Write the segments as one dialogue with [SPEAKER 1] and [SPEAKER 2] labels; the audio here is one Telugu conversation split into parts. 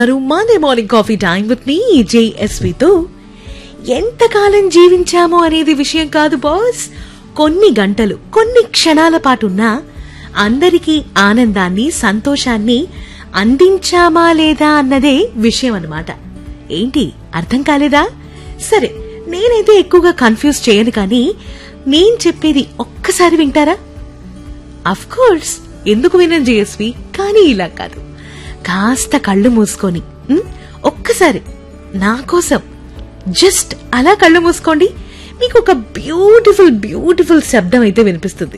[SPEAKER 1] మాదే morning coffee time with me జేఎస్వితో ఎంతకాలం జీవించామో అనేది విషయం కాదు బాస్ కొన్ని గంటలు కొన్ని క్షణాల పాటున్నా అందరికీ ఆనందాన్ని సంతోషాన్ని అందించామా లేదా అన్నదే విషయం అన్నమాట ఏంటి అర్థం కాలేదా సరే నేనైతే ఎక్కువగా కన్ఫ్యూజ్ చేయను కానీ నేను చెప్పేది ఒక్కసారి వింటారా అఫ్ కోర్స్ ఎందుకు వినను జేఎస్వి కానీ ఇలా కాదు కాస్త కళ్ళు మూసుకొని ఉమ్, ఒక్కసారి నా కోసం జస్ట్ అలా కళ్ళు మూసుకోండి మీకు ఒక బ్యూటిఫుల్ బ్యూటిఫుల్ శబ్దం అయితే వినిపిస్తుంది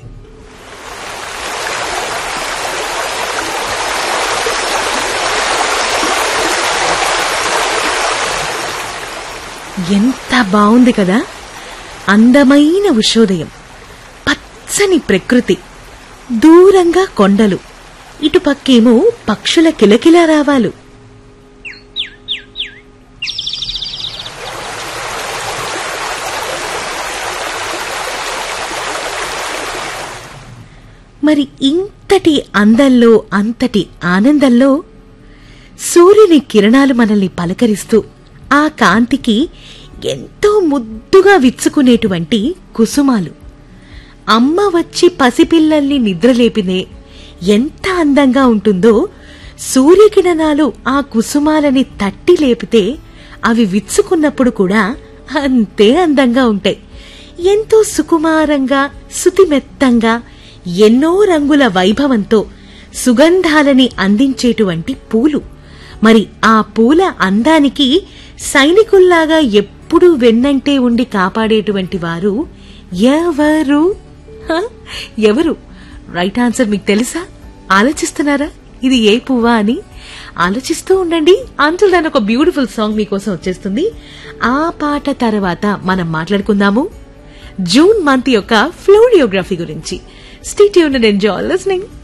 [SPEAKER 1] ఎంత బాగుంది కదా అందమైన ఉషోదయం పచ్చని ప్రకృతి దూరంగా కొండలు ఇటుపక్కేమో పక్షుల కిలకిలా రావాలు మరి ఇంతటి అందంలో అంతటి ఆనందంలో సూర్యుని కిరణాలు మనల్ని పలకరిస్తూ ఆ కాంతికి ఎంతో ముద్దుగా విచ్చుకునేటువంటి కుసుమాలు అమ్మ వచ్చి పసిపిల్లల్ని నిద్రలేపినే ఎంత అందంగా ఉంటుందో సూర్యకిరణాలు ఆ కుసుమాలని తట్టి లేపితే అవి విచ్చుకున్నప్పుడు కూడా అంతే అందంగా ఉంటాయి ఎంతో సుకుమారంగా శుతిమెత్తంగా ఎన్నో రంగుల వైభవంతో సుగంధాలని అందించేటువంటి పూలు మరి ఆ పూల అందానికి సైనికుల్లాగా ఎప్పుడూ వెన్నంటే ఉండి కాపాడేటువంటి వారు ఎవరు హ? ఎవరు రైట్ ఆన్సర్ మీకు తెలుసా ఆలోచిస్తున్నారా ఇది ఏ పువ్వా అని ఆలోచిస్తూ ఉండండి అంటుల్ దాని ఒక బ్యూటిఫుల్ సాంగ్ మీకోసం వచ్చేస్తుంది ఆ పాట తర్వాత మనం మాట్లాడుకుందాము జూన్ మంత్ యొక్క ఫ్లోరియోగ్రఫీ గురించి స్టేట్ యూన్ ఎంజాయ్ లిస్నింగ్